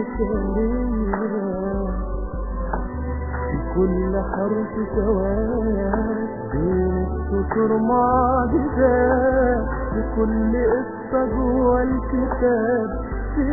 بشرية في كل حرف سواد بين السطور معجزات بكل قصة جوه الكتاب في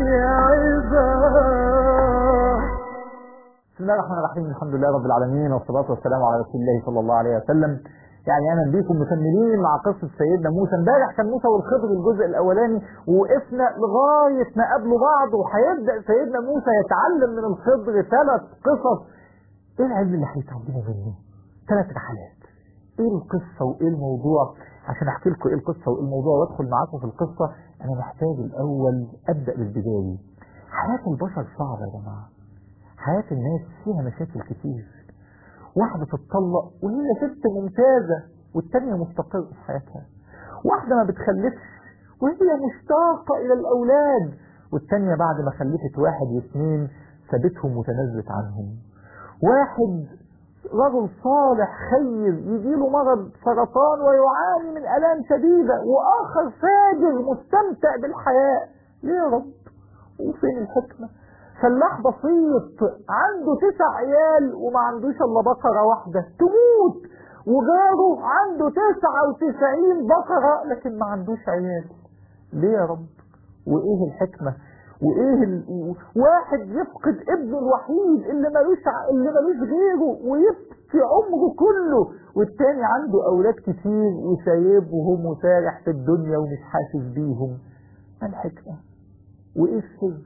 عظات بسم الله الرحمن الرحيم الحمد لله رب العالمين والصلاة والسلام على رسول الله صلى الله عليه وسلم يعني اهلا بيكم مكملين مع قصة سيدنا موسى امبارح كان موسى والخضر الجزء الاولاني ووقفنا لغاية ما قابلوا بعض وهيبدأ سيدنا موسى يتعلم من الخضر ثلاث قصص ايه العلم اللي هيتعلمه منه ثلاث رحلات ايه القصة وايه الموضوع عشان احكي لكم ايه القصة وايه الموضوع وادخل معاكم في القصة انا محتاج الاول ابدأ بالبداية حياة البشر صعبة يا جماعة حياة الناس فيها مشاكل كتير واحدة تتطلق وهي ست ممتازة والتانية مستقرة في حياتها واحدة ما بتخلفش وهي مشتاقة إلى الأولاد والتانية بعد ما خلفت واحد واثنين سابتهم وتنزلت عنهم واحد رجل صالح خير يجيله مرض سرطان ويعاني من آلام شديدة وآخر فاجر مستمتع بالحياة ليه يا رب وفين الحكمة فلاح بسيط عنده تسع عيال وما عندوش الا بقرة واحدة تموت وجاره عنده تسعة وتسعين بقرة لكن ما عندوش عيال ليه يا رب وايه الحكمة وايه ال... واحد يفقد ابنه الوحيد اللي ملوش ع- اللي ملوش غيره ويبكي عمره كله والتاني عنده اولاد كتير وسايبهم وسارح في الدنيا ومش حاسس بيهم ما الحكمة وايه السر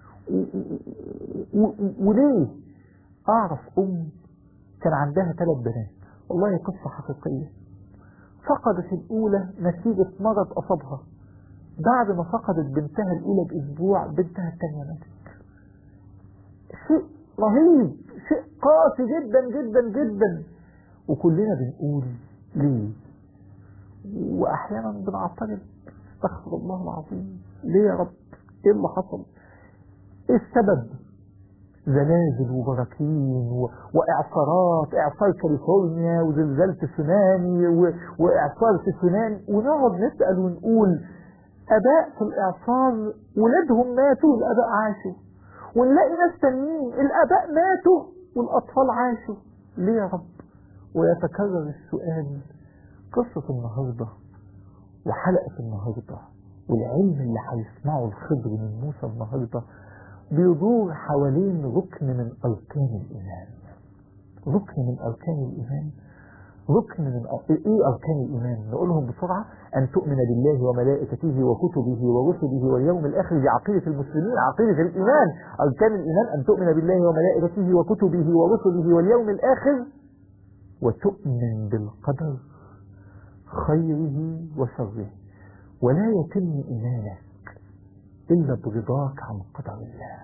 و- و- وليه اعرف ام كان عندها ثلاث بنات والله قصة حقيقية فقدت الاولى نتيجة مرض اصابها بعد ما فقدت بنتها الاولى باسبوع بنتها الثانية ماتت شيء رهيب شيء قاسي جدا جدا جدا وكلنا بنقول ليه واحيانا بنعترض استغفر الله العظيم ليه يا رب ايه اللي حصل ايه السبب زلازل وبراكين و... واعصارات اعصار كاليفورنيا وزلزال تسونامي و... واعصار تسونامي ونقعد نسال ونقول اباء في الاعصار ولادهم ماتوا والاباء عاشوا ونلاقي ناس تانيين الاباء ماتوا والاطفال عاشوا ليه يا رب ويتكرر السؤال قصة النهاردة وحلقة النهاردة والعلم اللي هيسمعه الخضر من موسى النهاردة بيدور حوالين ركن من أركان الإيمان ركن من أركان الإيمان ركن من أ- إيه أركان الإيمان نقولهم بسرعة أن تؤمن بالله وملائكته وكتبه ورسله واليوم الآخر دي عقيدة المسلمين عقيدة الإيمان أركان الإيمان أن تؤمن بالله وملائكته وكتبه ورسله واليوم الآخر وتؤمن بالقدر خيره وشره ولا يتم إيمانك إلا برضاك عن قدر الله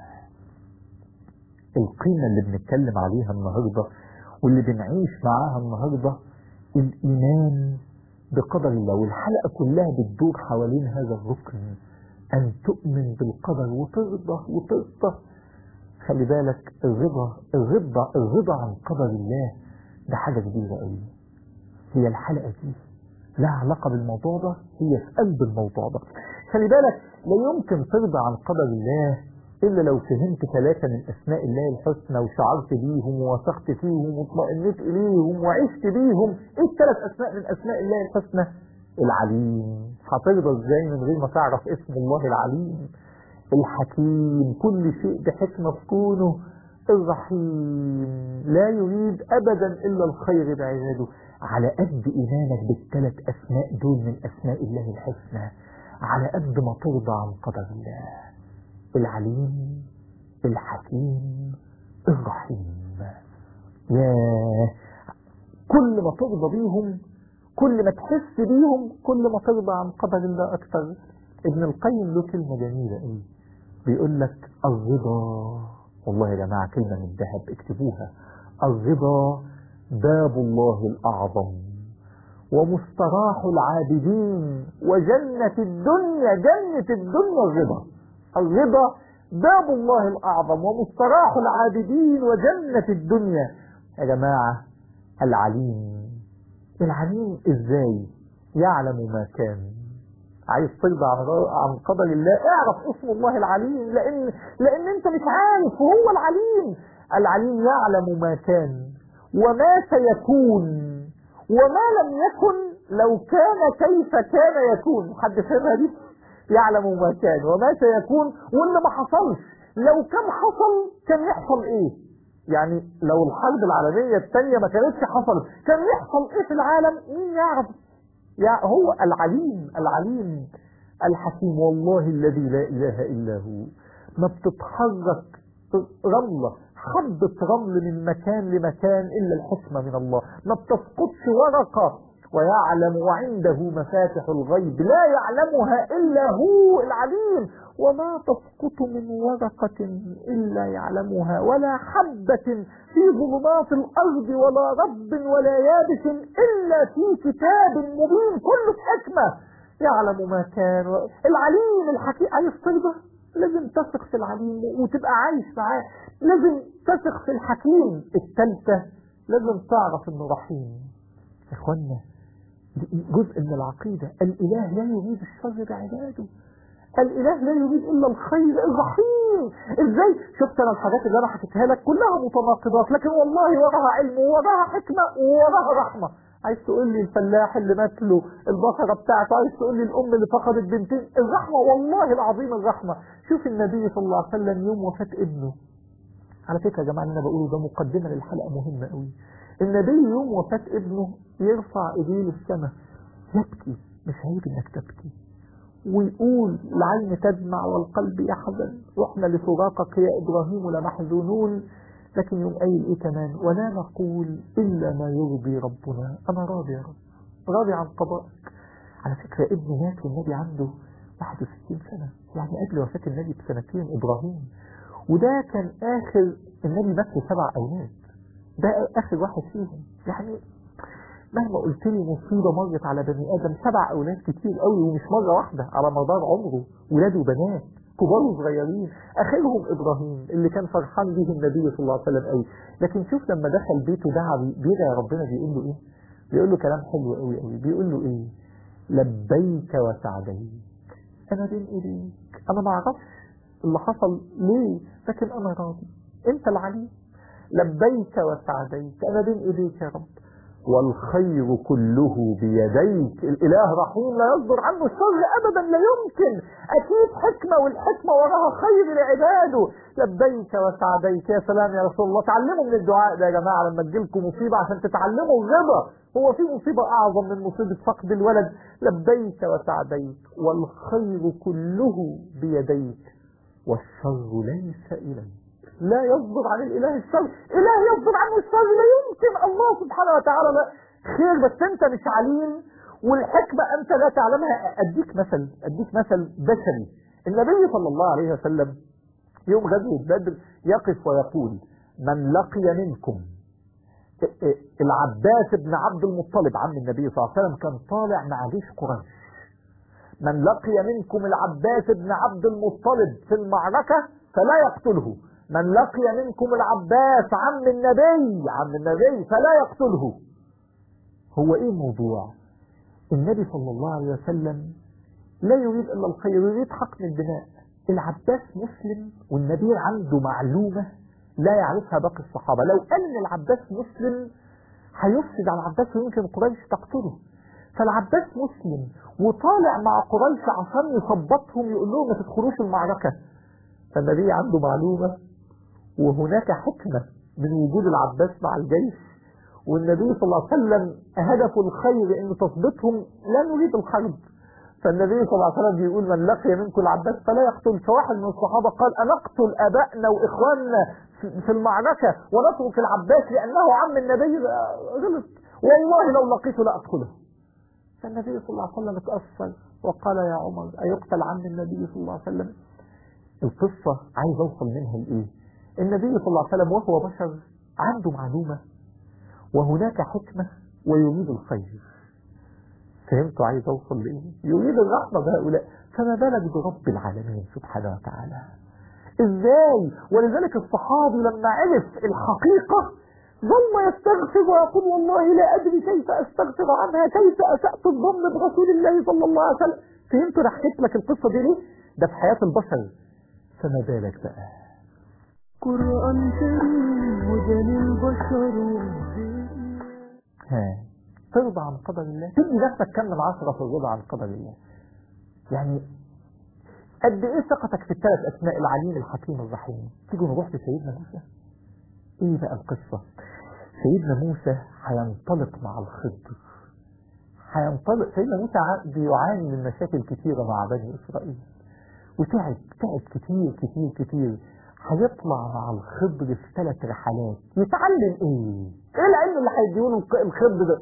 القيمة اللي بنتكلم عليها النهاردة واللي بنعيش معاها النهاردة الإيمان بقدر الله والحلقة كلها بتدور حوالين هذا الركن أن تؤمن بالقدر وترضى وترضى خلي بالك الرضا الرضا الرضا عن قدر الله ده حاجة كبيرة قوي هي الحلقة دي لها علاقة بالموضوع ده هي في قلب الموضوع ده خلي بالك لا يمكن ترضى عن قدر الله إلا لو فهمت ثلاثة من أسماء الله الحسنى وشعرت بيهم ووثقت فيهم واطمئنيت إليهم وعشت بيهم إيه الثلاث أسماء من أسماء الله الحسنى العليم هترضى إزاي من غير ما تعرف اسم الله العليم الحكيم كل شيء بحكمة في كونه الرحيم لا يريد أبدا إلا الخير بعباده على قد إيمانك بالثلاث أسماء دول من أسماء الله الحسنى على قد ما ترضى عن قدر الله العليم الحكيم الرحيم ياه كل ما ترضى بيهم كل ما تحس بيهم كل ما ترضى عن قدر الله أكثر ابن القيم له كلمة جميلة قوي بيقول لك الرضا والله يا جماعة كلمة من ذهب اكتبوها الرضا باب الله الأعظم ومستراح العابدين وجنة الدنيا جنة الدنيا الرضا الرضا باب الله الأعظم ومستراح العابدين وجنة الدنيا يا جماعة العليم العليم ازاي يعلم ما كان عايز ترضى عن عن قدر الله اعرف اسم الله العليم لان لان انت مش عارف وهو العليم العليم يعلم ما كان وما سيكون وما لم يكن لو كان كيف كان يكون حد فاهمها دي يعلم ما كان وما سيكون واللي ما حصلش لو كان حصل كان يحصل ايه يعني لو الحرب العالمية الثانية ما كانتش حصلت كان يحصل ايه في العالم مين يعرف يا هو العليم العليم الحكيم والله الذي لا اله الا هو ما بتتحرك رملة حبة رمل من مكان لمكان الا الحكمة من الله ما بتسقطش ورقة ويعلم وعنده مفاتح الغيب لا يعلمها إلا هو العليم وما تسقط من ورقة إلا يعلمها ولا حبة في ظلمات الأرض ولا رب ولا يابس إلا في كتاب مبين كله حكمة يعلم ما كان العليم الحكيم عايز ترضى لازم تثق في العليم وتبقى عايش معاه لازم تثق في الحكيم الثالثة لازم تعرف انه رحيم يا اخوانا جزء من العقيدة الإله لا يريد الشر بعباده الإله لا يريد إلا الخير الرحيم إزاي شفت أنا الحاجات اللي أنا حكيتها لك كلها متناقضات لكن والله وراها علم وراها حكمة وراها رحمة عايز تقول لي الفلاح اللي مات له البقرة بتاعته عايز تقول لي الأم اللي فقدت بنتين الرحمة والله العظيم الرحمة شوف النبي صلى الله عليه وسلم يوم وفاة ابنه على فكرة يا جماعة اللي أنا بقوله ده مقدمة للحلقة مهمة قوي النبي يوم وفاة ابنه يرفع ايديه للسماء يبكي مش عيب انك تبكي ويقول العين تدمع والقلب يحزن واحنا لفراقك يا ابراهيم لمحزونون لكن يوم قايل ايه كمان ولا نقول الا ما يرضي ربنا انا راضي يا رب راضي عن قضائك على فكرة ابنه مات والنبي عنده 61 سنة يعني قبل وفاة النبي بسنتين ابراهيم وده كان اخر النبي مات له سبع اولاد ده اخر واحد فيهم يعني مهما قلت لي مصيبة مرت على بني ادم سبع اولاد كتير قوي ومش مرة واحدة على مدار عمره ولاد وبنات كبار وصغيرين اخرهم ابراهيم اللي كان فرحان به النبي صلى الله عليه وسلم قوي لكن شوف لما دخل بيته دعا بيدعي ربنا بيقول له ايه بيقول له كلام حلو قوي قوي بيقول له ايه لبيك وسعديك انا بين ايديك انا ما اعرفش اللي حصل ليه لكن انا راضي انت العليم لبيك وسعديك أنا بين إيديك يا رب والخير كله بيديك الإله رحيم لا يصدر عنه الشر أبدا لا يمكن أكيد حكمة والحكمة وراها خير لعباده لبيك وسعديك يا سلام يا رسول الله تعلموا من الدعاء ده يا جماعة لما تجيلكم مصيبة عشان تتعلموا الرضا هو في مصيبة أعظم من مصيبة فقد الولد لبيك وسعديك والخير كله بيديك والشر ليس إليك لا يصدر عن الاله الشر اله يصدر عنه الشر لا يمكن الله سبحانه وتعالى لا خير بس انت مش عليم والحكمة انت لا تعلمها اديك مثل اديك مثل بشري النبي صلى الله عليه وسلم يوم غزوة بدر يقف ويقول من لقي منكم العباس بن عبد المطلب عم النبي صلى الله عليه وسلم كان طالع مع جيش قريش من لقي منكم العباس بن عبد المطلب في المعركة فلا يقتله من لقي منكم العباس عم النبي عم النبي فلا يقتله هو ايه الموضوع النبي صلى الله عليه وسلم لا يريد الا الخير يريد حقن الدماء العباس مسلم والنبي عنده معلومة لا يعرفها باقي الصحابة لو قال ان العباس مسلم هيفسد على العباس ويمكن قريش تقتله فالعباس مسلم وطالع مع قريش عشان يثبطهم يقول لهم ما تدخلوش المعركة فالنبي عنده معلومة وهناك حكمة من وجود العباس مع الجيش والنبي صلى الله عليه وسلم هدف الخير ان تثبتهم لا نريد الحرب فالنبي صلى الله عليه وسلم بيقول من لقي منكم العباس فلا يقتل فواحد من الصحابة قال أنقتل أبائنا وإخواننا في المعركة ونترك العباس لأنه عم النبي غلط والله لو لقيته لأقتله فالنبي صلى الله عليه وسلم اتأثر وقال يا عمر أيقتل عم النبي صلى الله عليه وسلم القصة عايز أوصل منها لإيه النبي صلى الله عليه وسلم وهو بشر عنده معلومة وهناك حكمة ويريد الخير فهمتوا عايز اوصل لايه يريد الرحمة بهؤلاء فما بالك برب العالمين سبحانه وتعالى ازاي ولذلك الصحابي لما عرف الحقيقة ظل يستغفر ويقول والله لا ادري كيف استغفر عنها كيف اسأت الظن برسول الله صلى الله عليه وسلم فهمت انا حكيت لك القصه دي ليه ده في حياه البشر فما بالك بقى قرآن كريم هدى للبشر والدنيا ها ترضى عن قدر الله تدي نفسك كم من عشرة في الرضا عن قدر الله يعني قد ايه ثقتك في الثلاث اسماء العليم الحكيم الرحيم تيجوا نروح لسيدنا موسى ايه بقى القصة سيدنا موسى هينطلق مع الخضر هينطلق سيدنا موسى ع- بيعاني من مشاكل كثيرة مع بني اسرائيل وتعب تعب كتير كتير كتير هيطلع مع الخضر في ثلاث رحلات يتعلم ايه؟ ايه العلم اللي هيديهوله الق- الخضر ده؟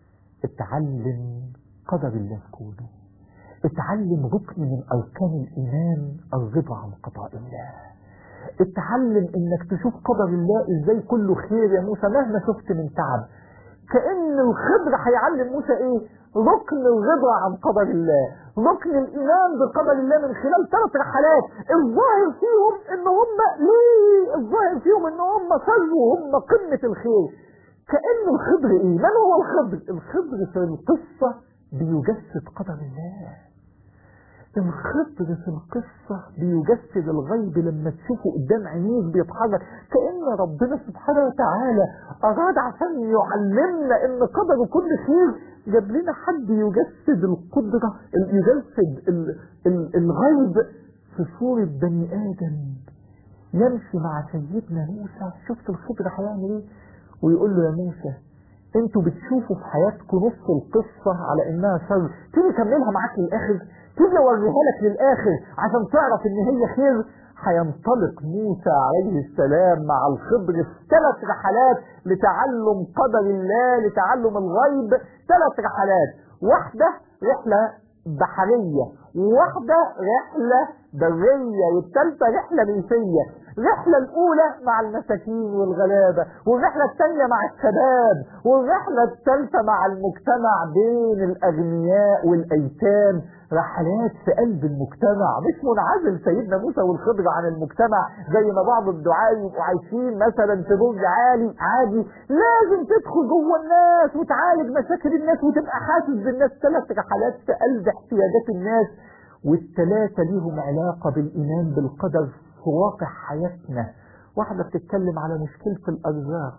اتعلم قدر الله في كونه اتعلم ركن من اركان الايمان الرضا عن قضاء الله اتعلم انك تشوف قدر الله ازاي كله خير يا موسى مهما شفت من تعب كأن الخضر هيعلم موسى ايه ركن الرضا عن قدر الله ركن الايمان بقدر الله من خلال ثلاث رحلات الظاهر فيهم ان هم ليه الظاهر فيهم ان هم سروا هم قمة الخير كأن الخضر ايه من هو الخضر الخضر في القصة بيجسد قدر الله الخضر في القصة بيجسد الغيب لما تشوفه قدام عينيك بيتحرك كأن ربنا سبحانه وتعالى أراد عشان يعلمنا إن قدره كل خير جاب لنا حد يجسد القدرة يجسد ال- ال- الغيب في صورة بني آدم يمشي مع سيدنا موسى شفت الخضر هيعمل ايه ويقول له يا موسى انتوا بتشوفوا في حياتكم نص القصة على انها شر تيجي كملها معاك للاخر تيجي اوريها لك للاخر عشان تعرف ان هي خير هينطلق موسى عليه السلام مع الخضر في ثلاث رحلات لتعلم قدر الله لتعلم الغيب ثلاث رحلات واحدة رحلة بحرية وواحدة رحلة برية والثالثة رحلة ريفية الرحلة الأولى مع المساكين والغلابة والرحلة الثانية مع الشباب والرحلة الثالثة مع المجتمع بين الأغنياء والأيتام رحلات في قلب المجتمع مش منعزل سيدنا موسى والخضر عن المجتمع زي ما بعض الدعاء يبقوا عايشين مثلا في برج عالي عادي لازم تدخل جوه الناس وتعالج مشاكل الناس وتبقى حاسس بالناس ثلاث رحلات في قلب احتياجات الناس والثلاثة ليهم علاقة بالإيمان بالقدر في واقع حياتنا واحدة بتتكلم على مشكلة الأرزاق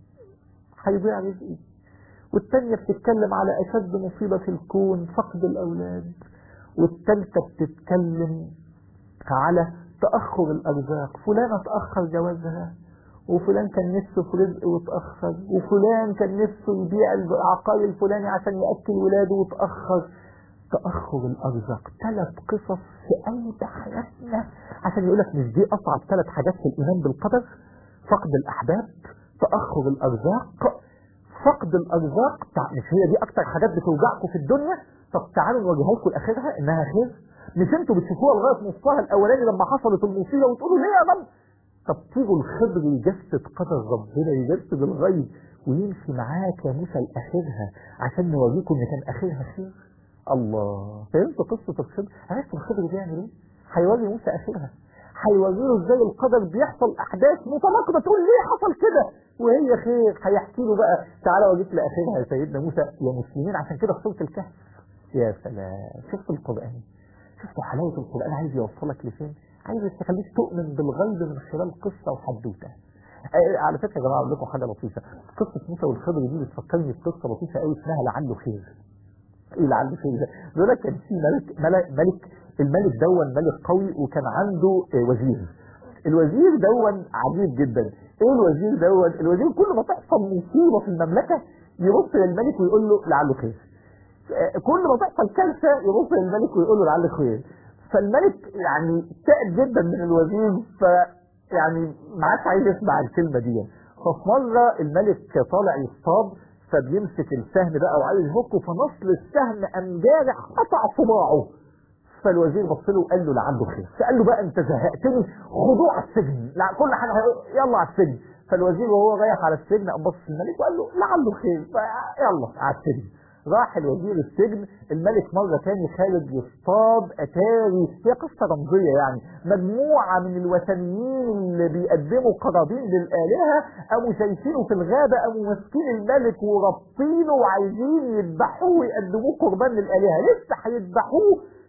هيضيع رزقي والتانية بتتكلم على أشد مصيبة في الكون فقد الأولاد والتالتة بتتكلم على تأخر الأرزاق فلانة تأخر جوازها وفلان كان نفسه في رزق وتأخر وفلان كان نفسه يبيع العقار الفلاني عشان يأكل ولاده وتأخر تأخر الأرزاق ثلاث قصص في قلب حياتنا عشان يقول لك مش دي أصعب ثلاث حاجات في الإيمان بالقدر فقد الأحباب تأخر الأرزاق فقد الأرزاق تع- مش هي دي أكتر حاجات بتوجعكم في الدنيا طب تعالوا نواجهها لكم لآخرها إنها خير مش انتوا بتشوفوها لغاية نصها الأولاني لما حصلت المصيبة وتقولوا ليه يا رب طب تيجوا الخضر يجسد قدر ربنا يجسد الغيب ويمشي معاك يا موسى لآخرها عشان نوريكم إن كان آخرها خير الله فهمتوا قصة الخضر عرفتوا الخضر بيعمل ايه هيوري موسى اخرها هيوري له ازاي القدر بيحصل احداث متناقضه تقول ليه حصل كده وهي خير هيحكي له بقى تعالى اوريك لاخرها يا سيدنا موسى يا مسلمين عشان كده في سوره الكهف يا سلام شفتوا القران شفتوا حلاوه القران عايز يوصلك لفين عايز يخليك تؤمن بالغيب من خلال قصه وحدوته آه، على فكره يا جماعه اقول لكم حاجه لطيفه قصه موسى والخضر دي بتفكرني بقصه لطيفه قوي اسمها لعله خير ايه اللي عنده خير ده بيقول لك كان في ملك ملك, ملك الملك دون ملك قوي وكان عنده آه، وزير الوزير دون عجيب جدا ايه الوزير دون الوزير كل ما تحصل مصيبه في المملكه يبص للملك ويقول له لعله خير آه، كل ما تحصل كارثه يبص للملك ويقول له لعله خير فالملك يعني تعب جدا من الوزير ف يعني ما عادش عايز يسمع الكلمه دي ففي مره الملك طالع يصطاد فبيمسك السهم بقى وعايز يهكه فنصل السهم قام جارح قطع صباعه فالوزير بص له وقال له لعله خير فقال له بقى انت زهقتني خدوه على السجن لا كل حاجه هيقول- يلا على السجن فالوزير وهو رايح على السجن قام بص الملك وقال له لعله خير يلا على السجن راح الوزير السجن الملك مرة تاني خالد يصطاد أتاري هي قصة رمزية يعني مجموعة من الوثنيين اللي بيقدموا قرابين للآلهة قاموا شايفينه في الغابة قاموا ماسكين الملك ورابطينه وعايزين يذبحوه ويقدموه قربان للآلهة لسه هيذبحوه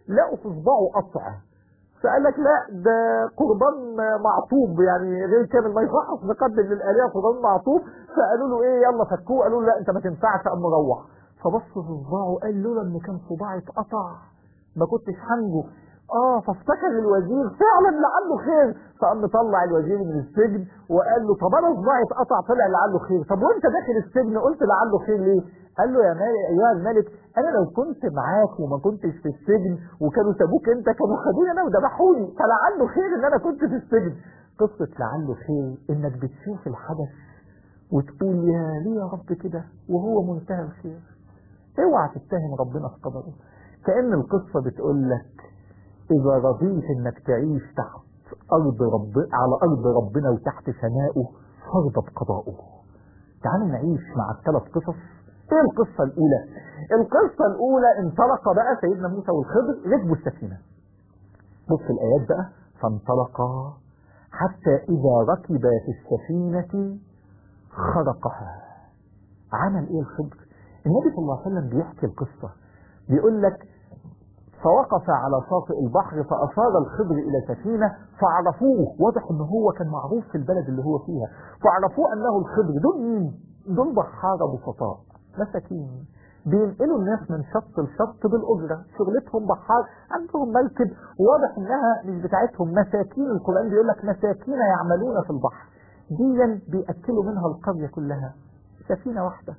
لقوا في صباعه قطع فقال لك لا ده قربان معطوب يعني غير كامل ما يصحش نقدم للآلهة قربان معطوب فقالوا له ايه يلا فكوه قالوا له لا انت ما تنفعش قام مروح فبص في صباعه قال لولا ان كان صباعي اتقطع ما كنتش هنجو اه فافتكر الوزير فعلا لعله خير فقام مطلع الوزير من السجن وقال له طب انا صباعي اتقطع طلع لعله خير طب وانت داخل السجن قلت لعله خير ليه قال له يا مالك ايها الملك انا لو كنت معاك وما كنتش في السجن وكانوا سابوك انت كانوا خدوني انا وذبحوني فلعله خير ان انا كنت في السجن قصه لعله خير انك بتشوف الحدث وتقول يا ليه يا رب كده وهو منتهى الخير اوعى تتهم ربنا في قدره كأن القصة بتقول لك إذا رضيت إنك تعيش تحت أرض رب على أرض ربنا وتحت سمائه فارضى بقضائه. تعالوا نعيش مع الثلاث قصص. إيه القصة الأولى؟ القصة الأولى انطلق بقى سيدنا موسى والخضر ركبوا السفينة. بص الآيات بقى فانطلقا حتى إذا ركبا في السفينة خرقها. عمل إيه الخضر؟ النبي صلى الله عليه وسلم بيحكي القصة بيقول لك فوقف على شاطئ البحر فأشار الخضر إلى سفينة فعرفوه واضح ان هو كان معروف في البلد اللي هو فيها فعرفوه أنه الخضر دول مين؟ دول بحارة بسطاء مساكين بينقلوا الناس من شط لشط بالأجرة شغلتهم بحار عندهم مركب واضح انها مش بتاعتهم مساكين القرآن بيقول لك مساكين يعملون في البحر ديا بيأكلوا منها القرية كلها سفينة واحدة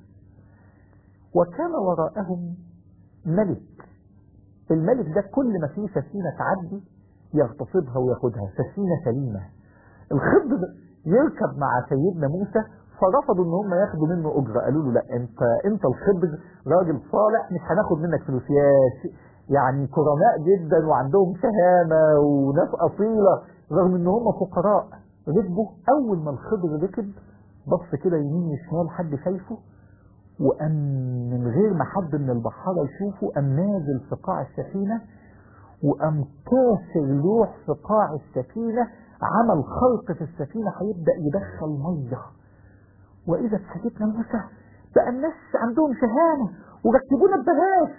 وكان وراءهم ملك الملك ده كل ما فيه سفينة تعدي يغتصبها وياخدها سفينة سليمة الخضر يركب مع سيدنا موسى فرفضوا ان هم ياخدوا منه اجرة قالوا له لا انت انت الخضر راجل صالح مش هناخد منك فلوس يا ش- يعني كرماء جدا وعندهم شهامة وناس اصيلة رغم ان هم فقراء ركبوا اول ما الخضر ركب بص كده يمين وشمال حد شايفه وقام من غير ما حد من البحارة يشوفه قام نازل في قاع السفينة وقام كاسر لوح في قاع السفينة عمل خلق في السفينة هيبدأ يدخل مية وإذا سيدنا موسى بقى الناس عندهم شهامة وركبونا ببلاش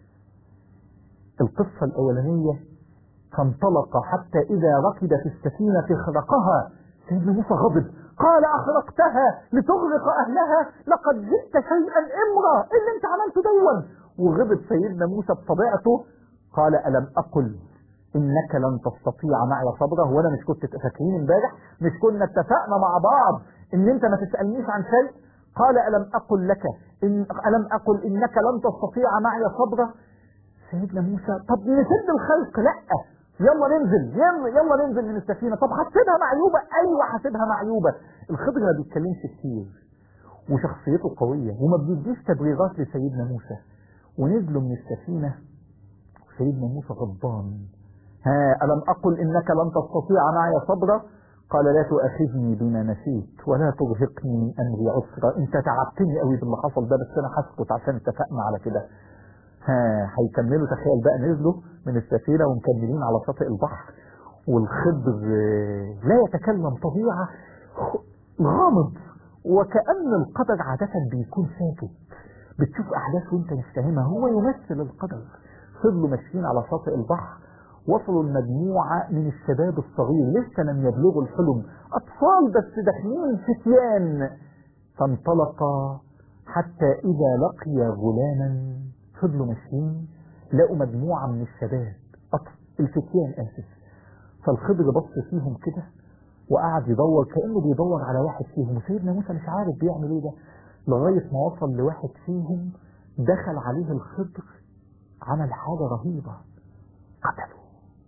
القصة الأولانية فانطلق حتى إذا ركب في السفينة خرقها سيدنا موسى غضب قال أخرقتها لتغرق أهلها لقد جئت شيئا إمرا إيه اللي أنت عملته دون وغضب سيدنا موسى بطبيعته قال ألم أقل إنك لن تستطيع معي صبرا هو أنا مش كنت فاكرين امبارح مش كنا اتفقنا مع بعض إن أنت ما تسألنيش عن شيء قال ألم أقل لك إن ألم أقل إنك لن تستطيع معي صبرا سيدنا موسى طب نسد الخلق لا يلا ننزل يلا, يلا ننزل من السفينة طب هسيبها معيوبة ايوه هسيبها معيوبة الخضر ما بيتكلمش كتير وشخصيته قوية وما بيديش تبريرات لسيدنا موسى ونزلوا من السفينة سيدنا موسى غضبان ها ألم أقل إنك لن تستطيع معي صبرا قال لا تؤاخذني بما نسيت ولا ترهقني من أمري عسرا أنت تعبتني قوي باللي حصل ده بس أنا هسكت عشان اتفقنا على كده ها هيكملوا تخيل بقى نزلوا من السفينة ومكملين على شاطئ البحر والخضر آه، لا يتكلم طبيعة خ- غامض وكأن القدر عادة بيكون ساكت بتشوف أحداث وانت مش فاهمها هو يمثل القدر فضلوا ماشيين على شاطئ البحر وصلوا المجموعة من الشباب الصغير لسه لم يبلغوا الحلم أطفال بس داخلين فتيان فانطلق حتى إذا لقي غلاما فضلوا ماشيين لقوا مجموعة من الشباب أطفال الفتيان آسف فالخضر بص فيهم كده وقعد يدور كأنه بيدور على واحد فيهم وسيدنا موسى مش عارف بيعمل ايه ده لغاية ما وصل لواحد فيهم دخل عليه الخضر عمل حاجة رهيبة قتله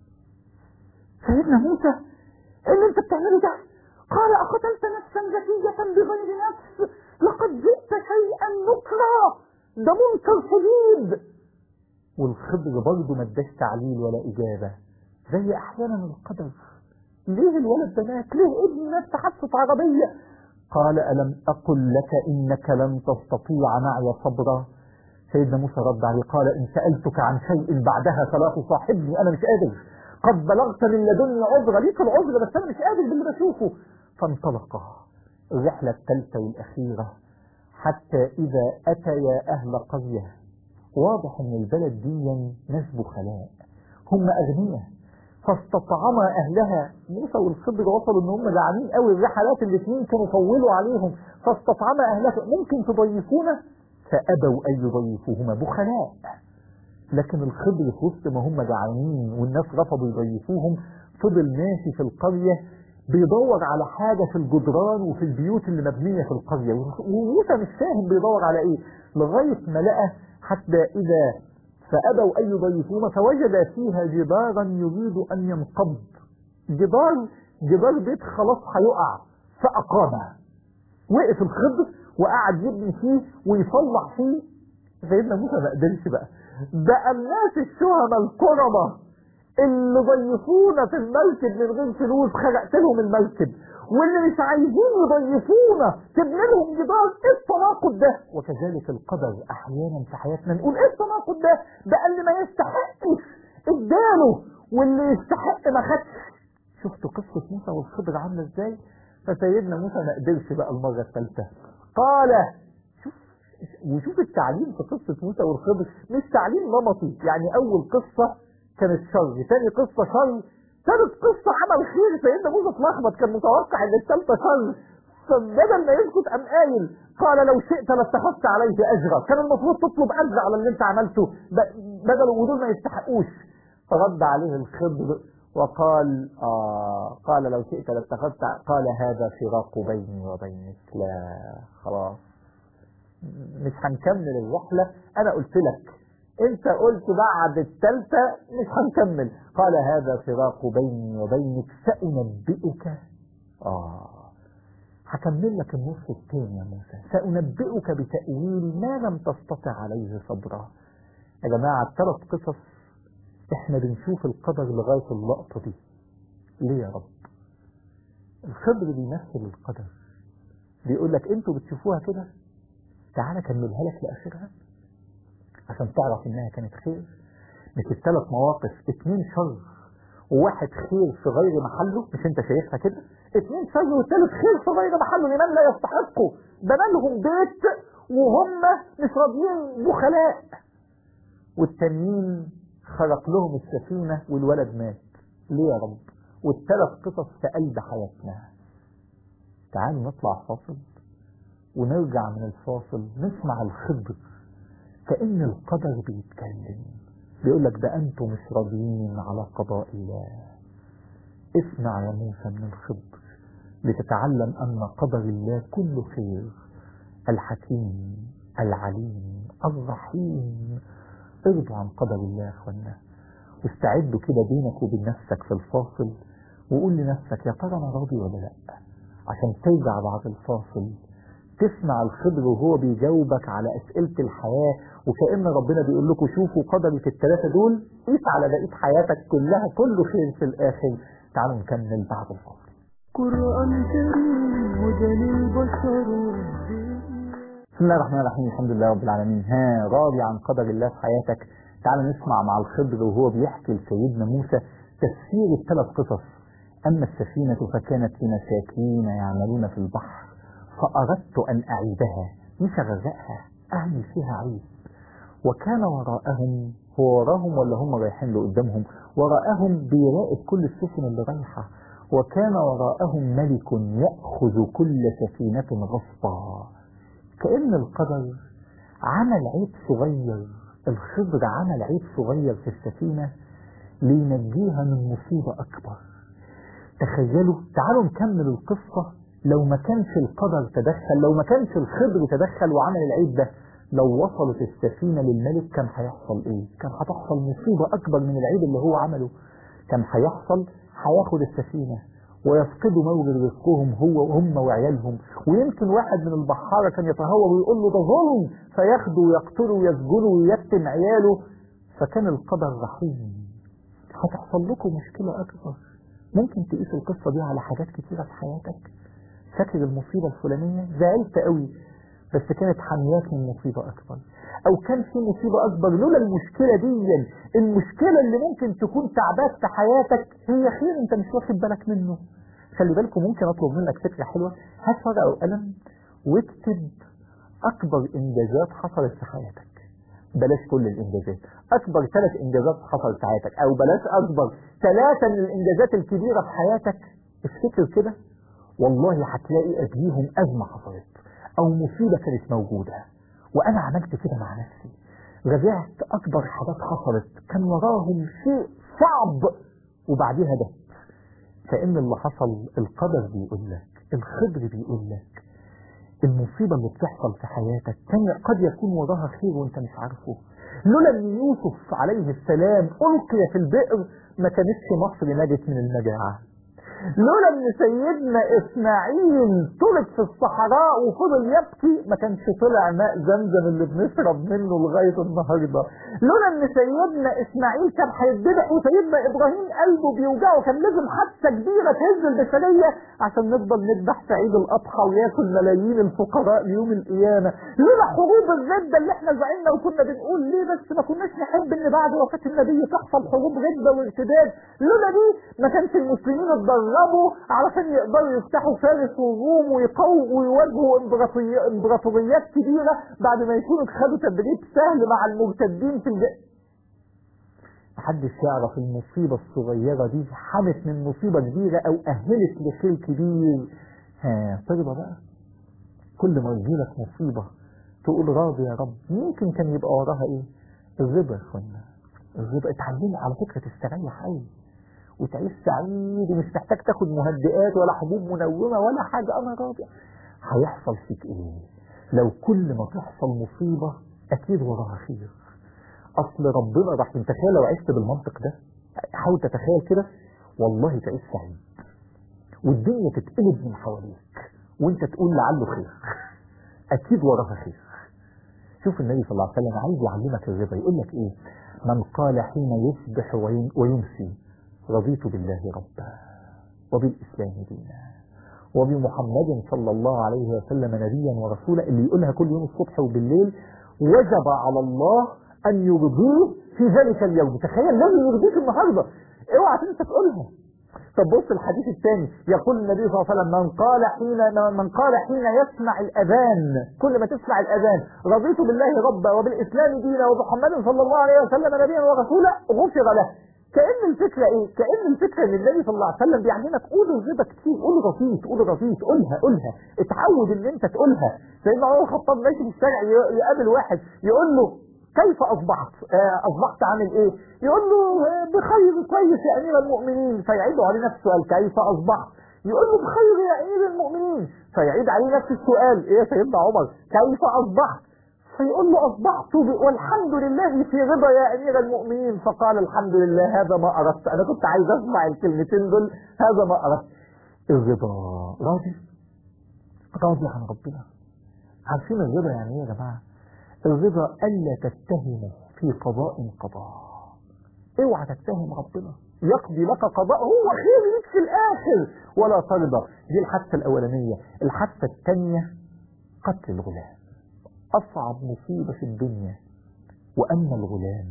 سيدنا موسى ايه اللي انت بتعمله ده قال اقتلت نفسا زكية بغير نفس لقد جئت شيئا نكرا ده منكر شديد والخضر برضه ما اداش تعليل ولا اجابة زي احيانا القدر ليه الولد ده مات ليه ابني مات في حادثة عربية قال ألم أقل لك إنك لن تستطيع معي صبرا سيدنا موسى رد عليه قال إن سألتك عن شيء بعدها فلا تصاحبني أنا مش قادر قد بلغت من لدني عذر ليك العذر بس أنا مش قادر باللي بشوفه فانطلقا الرحلة الثالثة والأخيرة حتى إذا أتيا أهل قرية واضح إن البلد دي ناس بخلاء هم أغنياء فاستطعما أهلها موسى والخضر وصلوا إن هم جعانين قوي الرحلات الاثنين كانوا طولوا عليهم فاستطعما أهلها ممكن تضيفونا فأبوا أن يضيفوهما بخلاء لكن الخضر في وسط ما هم جعانين والناس رفضوا يضيفوهم فضل ماشي في القرية بيدور على حاجة في الجدران وفي البيوت اللي مبنية في القرية وموسى مش فاهم بيدور على ايه لغاية ما لقى حتى إذا فأبوا أن يضيفونا فوجد فيها جدارا يريد أن ينقض جدار جدار بيت خلاص هيقع فأقامه وقف الخضر وقعد يبني فيه ويصلح فيه سيدنا موسى ما قدرش بقى بقى الناس الشهماء الكرمة اللي ضيفونا في المركب من غير فلوس خلقت لهم المركب واللي مش عايزين يضيفونا تبني لهم جدار ايه التناقض ده وكذلك القدر احيانا في حياتنا نقول ايه التناقض ده بقى اللي ما يستحقش اداله واللي يستحق ما خدش شفتوا قصة موسى والخضر عاملة ازاي فسيدنا موسى ما قدرش بقى المرة الثالثة قال شوف وشوف التعليم في قصة موسى والخضر مش تعليم نمطي يعني أول قصة كانت شر ثاني قصة شر ثالث قصة عمل خير سيدنا موسى اتلخبط كان متوقع ان الثالثة شر فبدل ما يسكت قام قايل قال لو شئت لاتخذت عليه اجرا كان المفروض تطلب اجر على اللي انت عملته بدل ودول ما يستحقوش فرد عليه الخضر وقال آه قال لو شئت لاتخذت قال هذا فراق بيني وبينك لا خلاص مش هنكمل الرحلة انا قلت لك انت قلت بعد الثالثة مش هنكمل قال هذا فراق بيني وبينك سأنبئك اه هكمل لك النص الثاني يا موسى سأنبئك بتأويل ما لم تستطع عليه صبرا يا جماعة الثلاث قصص احنا بنشوف القدر لغاية اللقطة دي ليه يا رب الخضر بيمثل القدر بيقول لك انتوا بتشوفوها كده تعالى كملها لك لآخرها عشان تعرف انها كانت خير مش الثلاث مواقف اتنين شر وواحد خير في غير محله مش انت شايفها كده اتنين شر والثالث خير في غير محله لمن لا يستحقه بنى لهم بيت وهم مش راضيين بخلاء والتانيين خرق لهم السفينة والولد مات ليه يا رب والثلاث قصص في قلب حياتنا تعالوا نطلع فاصل ونرجع من الفاصل نسمع الخضر كأن القدر بيتكلم بيقول لك ده أنتم مش راضيين على قضاء الله اسمع يا موسى من الخضر لتتعلم أن قدر الله كله خير الحكيم العليم الرحيم ارضوا عن قدر الله يا اخوانا واستعدوا كده بينك وبين نفسك في الفاصل وقول لنفسك يا ترى انا راضي ولا لا عشان ترجع بعد الفاصل تسمع الخضر وهو بيجاوبك على أسئلة الحياة وكأن ربنا بيقول لكم شوفوا قدري في الثلاثة دول قيس على بقية حياتك كلها كله خير في الآخر تعالوا نكمل بعد الفاصل قرآن كريم هدى للبشر بسم الله الرحمن الرحيم الحمد لله رب العالمين ها راضي عن قدر الله في حياتك تعالوا نسمع مع الخضر وهو بيحكي لسيدنا موسى تفسير الثلاث قصص أما السفينة فكانت لمساكين يعملون في البحر فأردت أن أعيدها مش أغرقها أعمل فيها عيب وكان وراءهم هو وراهم ولا هم رايحين له قدامهم وراءهم بيراقب كل السفن اللي رايحة وكان وراءهم ملك يأخذ كل سفينة غصبا كأن القدر عمل عيب صغير الخضر عمل عيب صغير في السفينة لينجيها من مصيبة أكبر تخيلوا تعالوا نكمل القصة لو ما كانش القدر تدخل لو ما كانش الخضر تدخل وعمل العيب ده لو وصلت السفينة للملك كان هيحصل ايه كان هتحصل مصيبة اكبر من العيب اللي هو عمله كان هيحصل هياخد السفينة ويفقدوا مورد رزقهم هو وهم وعيالهم ويمكن واحد من البحارة كان يتهور ويقول له ده ظلم فياخده ويقتله ويسجنه ويكتم عياله فكان القدر رحيم هتحصل لكم مشكلة أكبر ممكن تقيسوا القصة دي على حاجات كتيرة في حياتك فاكر المصيبة الفلانية زعلت قوي بس كانت حمياك من مصيبة أكبر أو كان في مصيبة أكبر لولا المشكلة دي المشكلة اللي ممكن تكون تعباك في حياتك هي خير أنت مش واخد بالك منه خلي بالكم ممكن أطلب منك فكرة حلوة هات ورقة وقلم واكتب أكبر إنجازات حصلت في حياتك بلاش كل الانجازات اكبر ثلاث انجازات حصلت في حياتك او بلاش اكبر ثلاثه من الانجازات الكبيره في حياتك افتكر كده والله هتلاقي قبليهم ازمه حصلت او مصيبه كانت موجوده وانا عملت كده مع نفسي رجعت اكبر حاجات حصلت كان وراهم شيء صعب وبعديها ده كأن اللي حصل القدر بيقول لك الخبر بيقول لك المصيبة اللي بتحصل في حياتك كان قد يكون وراها خير وانت مش عارفه لولا ان يوسف عليه السلام ألقي في البئر ما كانتش مصر نجت من المجاعة لولا ان سيدنا اسماعيل طلب في الصحراء وفضل يبكي ما كانش طلع ماء زمزم اللي بنشرب منه لغايه النهارده لولا ان سيدنا اسماعيل كان هيتذبح وسيدنا ابراهيم قلبه بيوجعه كان لازم حادثه كبيره تهز البشريه عشان نفضل نذبح في عيد الاضحى وياكل ملايين الفقراء ليوم القيامه لولا حروب الرده اللي احنا زعلنا وكنا بنقول ليه بس ما كناش نحب ان بعد وفاه النبي تحصل حروب رده وارتداد لولا دي ما كانش المسلمين اتدربوا علشان يقدروا يفتحوا فارس والروم ويقووا ويواجهوا امبراطوري- امبراطوريات كبيره بعد ما يكونوا خدوا تدريب سهل مع المرتدين في الج... محدش يعرف المصيبة الصغيرة دي حمت من مصيبة كبيرة أو أهلت لخير كبير ها ترضى بقى كل ما يجيلك مصيبة تقول راضي يا رب ممكن كان يبقى وراها ايه الرضا يا اخوانا الرضا اتعلمي على فكرة تستريح قوي وتعيش سعيد ومش محتاج تاخد مهدئات ولا حبوب منومة ولا حاجة أنا راضي هيحصل فيك إيه؟ لو كل ما تحصل مصيبة أكيد وراها خير أصل ربنا رحيم تخيل لو عشت بالمنطق ده حاول تتخيل كده والله تعيش سعيد والدنيا تتقلب من حواليك وانت تقول لعله خير أكيد وراها خير شوف النبي صلى الله عليه وسلم عايز يعلمك الرضا يقول لك ايه من قال حين يصبح وين- ويمسي رضيت بالله ربا وبالإسلام دينا وبمحمد صلى الله عليه وسلم نبيا ورسولا اللي يقولها كل يوم الصبح وبالليل وجب على الله أن يرضيه في ذلك اليوم تخيل لازم يرضيك النهارده اوعى تنسى تقولها طب بص الحديث الثاني يقول النبي صلى الله عليه وسلم من قال حين من قال حين يسمع الاذان كل ما تسمع الاذان رضيت بالله ربا وبالاسلام دينا وبمحمد صلى الله عليه وسلم نبيا ورسولا غفر له كأن الفكرة ايه؟ كأن الفكرة ان النبي صلى الله عليه وسلم بيعلمك قول الرضا كتير قول رضيت قول رضيت قولها قولها اتعود ان انت تقولها سيدنا عمر الخطاب ماشي في الشارع ي- يقابل واحد يقول له كيف اصبحت؟ آه، اصبحت عامل ايه؟ يقول له آه، بخير كويس يا امير المؤمنين فيعيد عليه نفس السؤال كيف اصبحت؟ يقول له بخير يا امير المؤمنين فيعيد عليه نفس السؤال ايه يا سيدنا عمر؟ كيف اصبحت؟ فيقول له أصبحت ب- والحمد لله في رضا يا أمير المؤمنين فقال الحمد لله هذا ما أردت أنا كنت عايز أسمع الكلمتين دول هذا ما أردت الرضا راضي راضي عن ربنا عارفين الرضا يعني ايه يا جماعة الرضا ألا تتهمه في قضاء قضاء اوعى تتهم ربنا يقضي لك قضاء هو خير ليك في الآخر ولا ترضى دي الحادثة الأولانية الحادثة الثانية قتل الغلام أصعب مصيبة في الدنيا وأما الغلام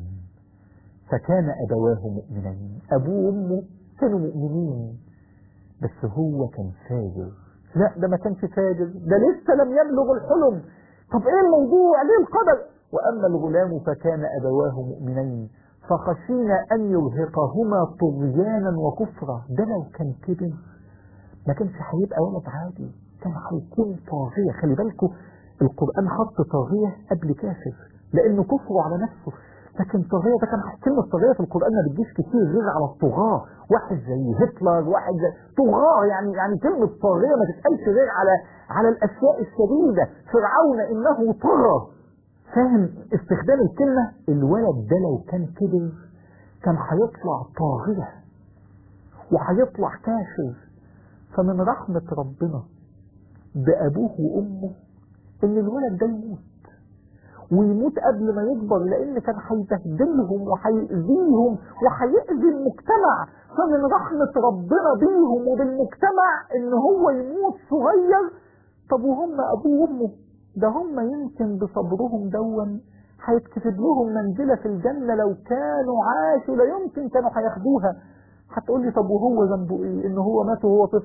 فكان أبواه مؤمنين أبوه وأمه كانوا مؤمنين بس هو كان فاجر لا ده ما كانش فاجر ده لسه لم يبلغ الحلم طب ايه الموضوع ليه القدر وأما الغلام فكان أبواه مؤمنين فخشينا أن يرهقهما طغيانا وكفرا ده لو كان كبر ما كانش هيبقى ولد عادي كان هيكون طاغية خلي بالكم القرآن حط طاغية قبل كافر لأنه كفره على نفسه لكن طاغية ده كان كلمة طاغية في القرآن ما بتجيش كتير غير على الطغاة واحد زي هتلر واحد زي طغاة يعني يعني كلمة طاغية ما تتقالش غير على على الأشياء الشديدة فرعون إنه طغى فاهم استخدام الكلمة الولد ده لو كان كبر كان هيطلع طاغية وهيطلع كافر فمن رحمة ربنا بأبوه وأمه إن الولد ده يموت ويموت قبل ما يكبر لأن كان هيبهدلهم وهيأذيهم وهيأذي المجتمع فمن رحمة ربنا بيهم وبالمجتمع إن هو يموت صغير طب وهم أبوه وأمه ده هم يمكن بصبرهم دون هيتكتب لهم منزلة في الجنة لو كانوا عاشوا لا يمكن كانوا هياخدوها هتقول لي طب وهو ذنبه ايه ان هو مات وهو طفل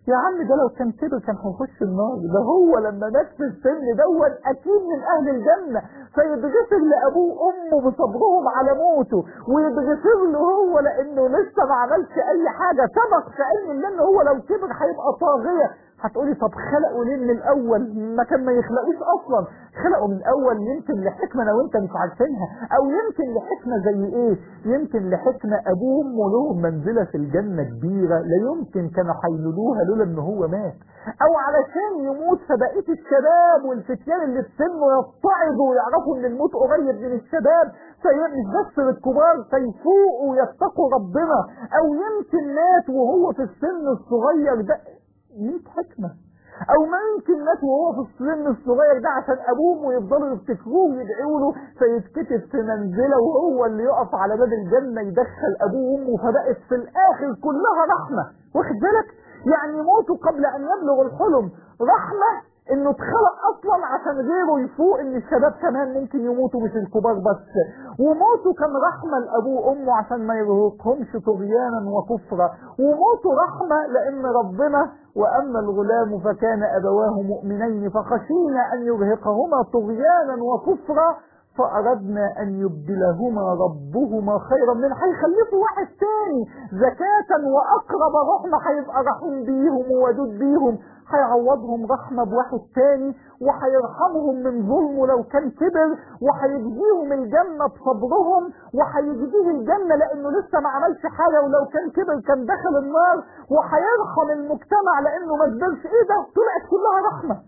يا عم ده لو كان كده كان هيخش النار ده هو لما مات في السن دون اكيد من اهل الجنه فيتغفر لابوه وامه بصبرهم على موته ويتغفر له هو لانه لسه ما عملش اي حاجه سبق في علم الله ان هو لو كبر هيبقى طاغيه هتقولي طب خلقوا ليه من الاول ما كان ما يخلقوش اصلا خلقوا من الاول يمكن لحكمه انا وانت مش عارفينها او يمكن لحكمه زي ايه يمكن لحكمه ابوهم ولهم منزله في الجنه كبيره لا يمكن كانوا هينولوها لولا ان هو مات او علشان يموت فبقيه الشباب والفتيان اللي في سنه يتعظوا ويعرفوا ان الموت قريب من الشباب مش بس للكبار فيفوقوا ويتقوا ربنا او يمكن مات وهو في السن الصغير ده 100 حكمة او ما يمكن مات وهو في السن الصغير ده عشان ابوه ويفضلوا يفتكروه ويدعوا له فيتكتب في منزله وهو اللي يقف على باب الجنه يدخل ابوه وامه فبقت في الاخر كلها رحمه واخد بالك يعني موته قبل ان يبلغ الحلم رحمه انه اتخلق اصلا عشان غيره يفوق ان الشباب كمان ممكن يموتوا مش الكبار بس وموته كان رحمة لابوه وامه عشان ما يرهقهمش طغيانا وكفرا وموته رحمة لان ربنا واما الغلام فكان ابواه مؤمنين فخشينا ان يرهقهما طغيانا وكفرا فأردنا أن يبدلهما ربهما خيرا من هيخلفوا واحد تاني زكاة وأقرب رحمة هيبقى رحيم بيهم وودود بيهم هيعوضهم رحمة بواحد تاني وهيرحمهم من ظلمه لو كان كبر وهيجزيهم الجنة بصبرهم وهيجزيه الجنة لأنه لسه ما عملش حاجة ولو كان كبر كان دخل النار وهيرحم المجتمع لأنه ما كبرش إيه ده طلعت كلها رحمة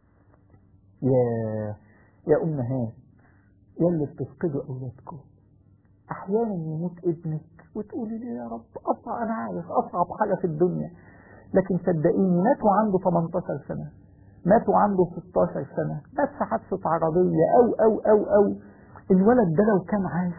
يا يا أمهات يا اللي بتفقدوا أولادكم أحيانا يموت ابنك وتقولي لي يا رب أصعب أنا عارف أصعب حاجة في الدنيا لكن صدقيني مات وعنده 18 سنة مات وعنده 16 سنة مات في حادثة عربية أو أو أو أو الولد ده لو كان عايش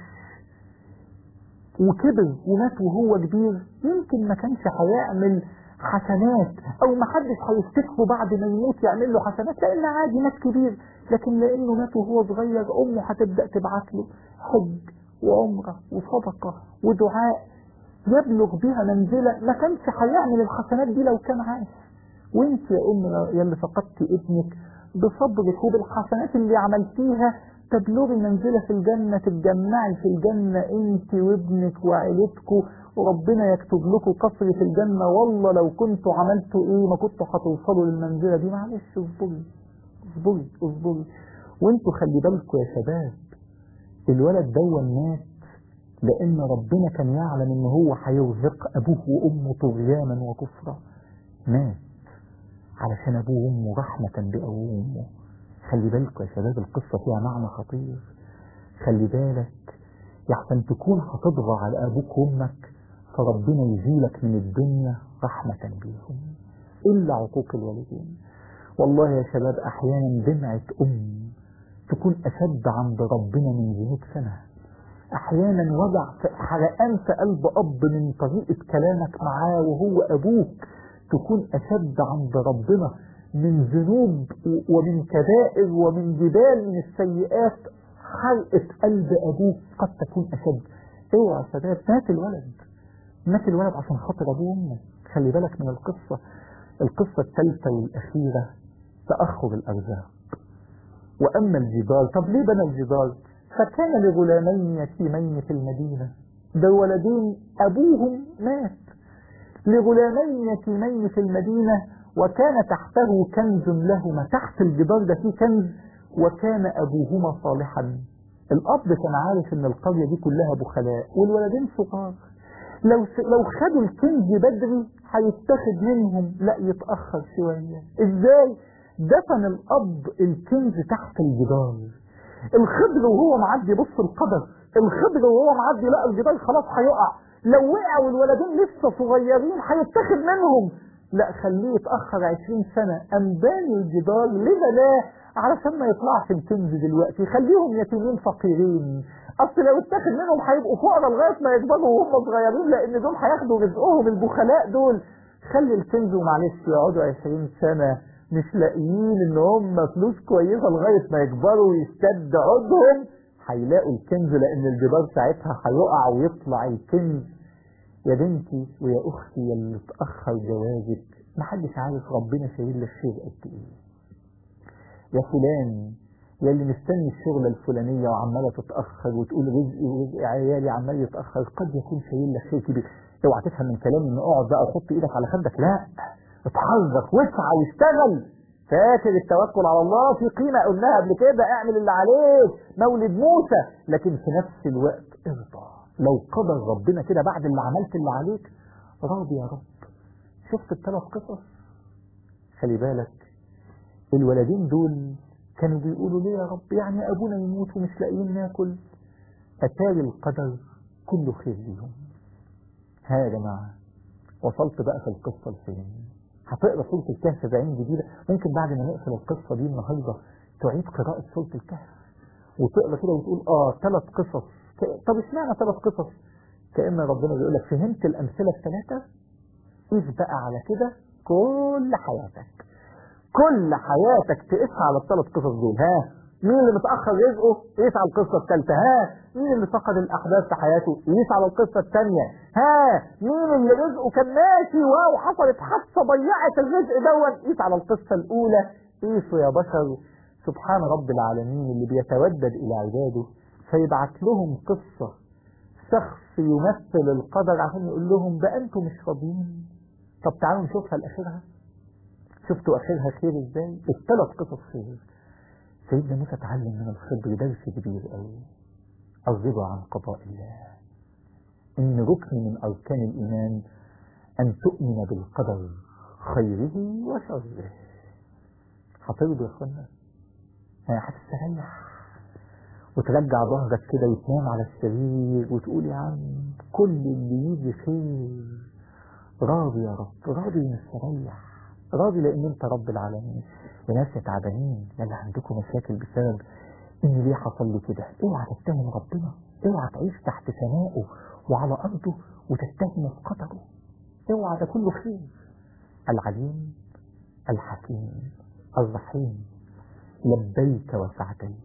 وكبر ومات وهو كبير يمكن ما كانش هيعمل حسنات او ما حدش هيفتكره بعد ما يموت يعمل له حسنات لان عادي مات كبير لكن لانه مات وهو صغير امه هتبدا تبعت له حج وعمره وصدقه ودعاء يبلغ بها منزله ما كانش هيعمل الحسنات دي لو كان عايش وانت يا ام يا اللي فقدتي ابنك بصبرك وبالحسنات اللي عملتيها تبلغي منزلة في الجنة تتجمعي في الجنة انت وابنك وعيلتكم وربنا يكتب لكم قصر في الجنة والله لو كنتوا عملتوا ايه ما كنتوا هتوصلوا للمنزلة دي معلش اصبري اصبري اصبري وانتوا خلي بالكم يا شباب الولد دون مات لان ربنا كان يعلم ان هو هيرزق ابوه وامه طغيانا وكفرا مات علشان ابوه وامه رحمة بابوه وامه خلي بالكم يا شباب القصة فيها معنى خطير خلي بالك يحسن تكون هتضغى على ابوك وامك فربنا يزيلك من الدنيا رحمة بيهم إلا عقوق الوالدين والله يا شباب أحيانا دمعة أم تكون أشد عند ربنا من ذنوب سنة أحيانا وجع حرقان في قلب أب من طريقة كلامك معاه وهو أبوك تكون أشد عند ربنا من ذنوب ومن كبائر ومن جبال من السيئات حرقة قلب أبوك قد تكون أشد اوعى يا شباب مات الولد مات الولد عشان خاطر أبوه وأمه خلي بالك من القصة القصة الثالثة والأخيرة تأخر الأرزاق وأما الجدار طب ليه بنى الجدار فكان لغلامين يتيمين في المدينة ده ولدين أبوهم مات لغلامين يتيمين في المدينة وكان تحته كنز لهما تحت الجدار ده فيه كنز وكان أبوهما صالحا الأب كان عارف إن القرية دي كلها بخلاء والولدين صغار لو لو خدوا الكنز بدري هيتاخد منهم لا يتأخر شوية ازاي دفن الأب الكنز تحت الجدار الخضر وهو معدي بص القدر الخضر وهو معدي لا الجدار خلاص هيقع لو وقع والولدين لسه صغيرين هيتاخد منهم لا خليه يتأخر عشرين سنة أنبان الجدار لذا لا علشان ما يطلعش الكنز دلوقتي خليهم يتيمين فقيرين اصل لو اتاخد منهم هيبقوا فقراء لغايه ما يكبروا وهم صغيرين لان دول هياخدوا رزقهم البخلاء دول خلي الكنز ومعلش يقعدوا 20 سنه مش لاقيين ان هم فلوس كويسه لغايه ما يكبروا ويشتد عودهم هيلاقوا الكنز لان الجدار ساعتها هيقع ويطلع الكنز يا بنتي ويا اختي يا اللي اتاخر جوازك محدش عارف ربنا شايل لك خير قد ايه يا فلان يا اللي مستني الشغلة الفلانية وعمالة تتأخر وتقول رزقي ورزق عيالي عمال يتأخر قد يكون شايل لك خير كبير اوعى تفهم من كلامي ان اقعد بقى وحط ايدك على خدك لا اتحرك واسعى واشتغل فاكر التوكل على الله في قيمة قلناها قبل كده اعمل اللي عليك مولد موسى لكن في نفس الوقت ارضى لو قدر ربنا كده بعد اللي عملت اللي عليك راضي يا رب شفت الثلاث قصص خلي بالك الولدين دول كانوا بيقولوا ليه يا رب يعني ابونا يموت ومش لاقيين ناكل اتاري القدر كله خير ليهم ها يا جماعه وصلت بقى في القصه لفين هتقرا سوره الكهف بعين جديده ممكن بعد ما نقفل القصه دي النهارده تعيد قراءه سوره الكهف وتقرا كده وتقول اه ثلاث قصص ك- طب اشمعنى ثلاث قصص كأن ربنا بيقول لك فهمت الأمثلة الثلاثة قيس بقى على كده كل حياتك كل حياتك تقيسها على الثلاث قصص دول ها مين اللي متأخر رزقه قيس على القصة الثالثة ها مين اللي فقد الأحداث في حياته قيس على القصة الثانية ها مين اللي رزقه كان ماشي واو حصلت حادثة ضيعت الرزق دون قيس على القصة الأولى قيسوا يا بشر سبحان رب العالمين اللي بيتودد إلى عباده فيبعت لهم قصة شخص يمثل القدر عشان يقول لهم ده أنتم مش راضيين طب تعالوا نشوفها لآخرها شفتوا آخرها خير إزاي الثلاث قصص خير سيدنا موسى اتعلم من الخبر درس كبير قوي الرضا عن قضاء الله إن ركن من أركان الإيمان أن تؤمن بالقدر خيره وشره هترضى يا اخوانا هتستريح وترجع ظهرك كده وتنام على السرير وتقول يا عم كل اللي يجي خير راضي يا رب راضي مستريح راضي لان انت رب العالمين يا ناس يا تعبانين يا اللي عندكم مشاكل بسبب ان ليه حصل لي كده اوعى تتهم ربنا اوعى تعيش تحت سمائه وعلى ارضه وتتهم في قدره اوعى ده كله خير العليم الحكيم الرحيم لبيك وسعديك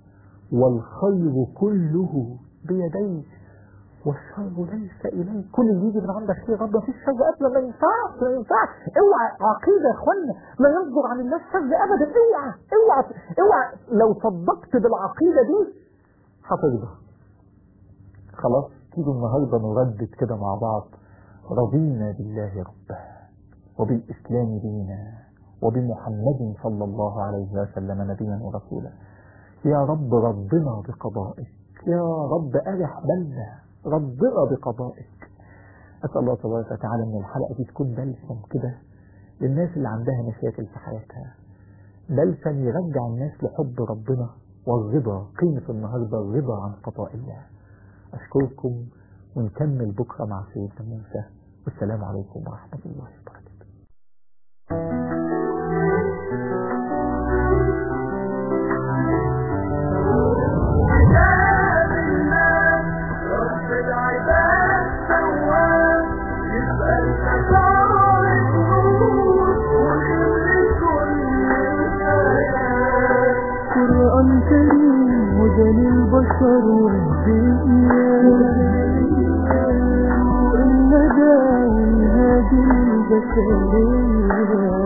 والخير كله بيديك والشر ليس إليك كل اللي يجي من عندك خير رب مفيش شر أبدا ما ينفعش ما ينفعش اوعى عقيدة يا اخوانا لا يصدر عن الناس شر أبدا اوعى اوعى اوعى لو صدقت بالعقيدة دي هترضى خلاص تيجي النهارده نردد كده مع بعض رضينا بالله ربا وبالإسلام دينا وبمحمد صلى الله عليه وسلم نبيا ورسولا يا رب ربنا بقضائك يا رب أرح بالنا ربنا بقضائك أسأل الله تبارك وتعالى أن الحلقة دي تكون بلسم كده للناس اللي عندها مشاكل في حياتها بلسم يرجع الناس لحب ربنا والرضا قيمة النهاردة الرضا عن قضاء الله أشكركم ونكمل بكرة مع سيدنا موسى والسلام عليكم ورحمة الله وبركاته قرآن كريم هدى للبشر والبيئيان الندى والهادي البشرية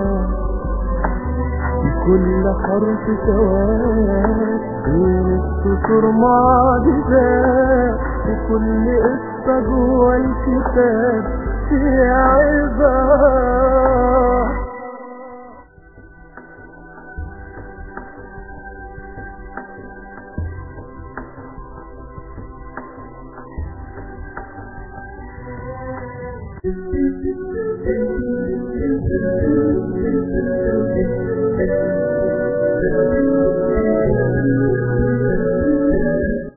في كل حرف سواد بين السطور معجزات في كل قصة جوه الكتاب في عباد Thank you.